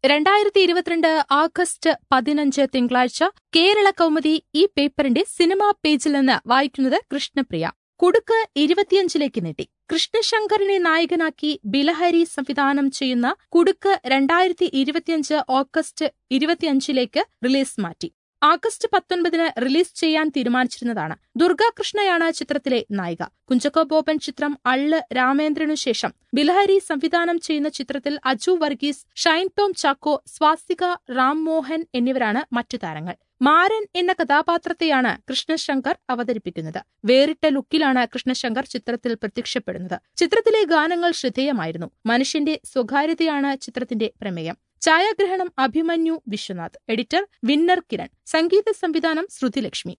രണ്ടായിരത്തി ഇരുപത്തിരണ്ട് ആഗസ്റ്റ് പതിനഞ്ച് തിങ്കളാഴ്ച കേരള കൗമുദി ഈ പേപ്പറിന്റെ സിനിമാ പേജിൽ നിന്ന് വായിക്കുന്നത് കൃഷ്ണപ്രിയ കുടുക്ക് ഇരുപത്തിയഞ്ചിലേക്ക് നീട്ടി കൃഷ്ണശങ്കറിനെ നായകനാക്കി ബിലഹരി സംവിധാനം ചെയ്യുന്ന കുടുക്ക് രണ്ടായിരത്തി ഇരുപത്തിയഞ്ച് ഓഗസ്റ്റ് ഇരുപത്തിയഞ്ചിലേക്ക് റിലീസ് മാറ്റി ആഗസ്റ്റ് പത്തൊൻപതിന് റിലീസ് ചെയ്യാൻ തീരുമാനിച്ചിരുന്നതാണ് ദുർഗ കൃഷ്ണയാണ് ചിത്രത്തിലെ നായിക കുഞ്ചക്കോ ബോബൻ ചിത്രം അള്ള് രാമേന്ദ്രനു ശേഷം ബിലഹരി സംവിധാനം ചെയ്യുന്ന ചിത്രത്തിൽ അജു വർഗീസ് ഷൈൻ ടോം ചാക്കോ സ്വാസിക റാം മോഹൻ എന്നിവരാണ് മറ്റു താരങ്ങൾ മാരൻ എന്ന കഥാപാത്രത്തെയാണ് കൃഷ്ണശങ്കർ അവതരിപ്പിക്കുന്നത് വേറിട്ട ലുക്കിലാണ് കൃഷ്ണശങ്കർ ചിത്രത്തിൽ പ്രത്യക്ഷപ്പെടുന്നത് ചിത്രത്തിലെ ഗാനങ്ങൾ ശ്രദ്ധേയമായിരുന്നു മനുഷ്യന്റെ സ്വകാര്യതയാണ് ചിത്രത്തിന്റെ പ്രമേയം ഛായാഗ്രഹണം അഭിമന്യു വിശ്വനാഥ് എഡിറ്റർ വിന്നർ കിരൺ സംഗീത സംവിധാനം ശ്രുതിലക്ഷ്മി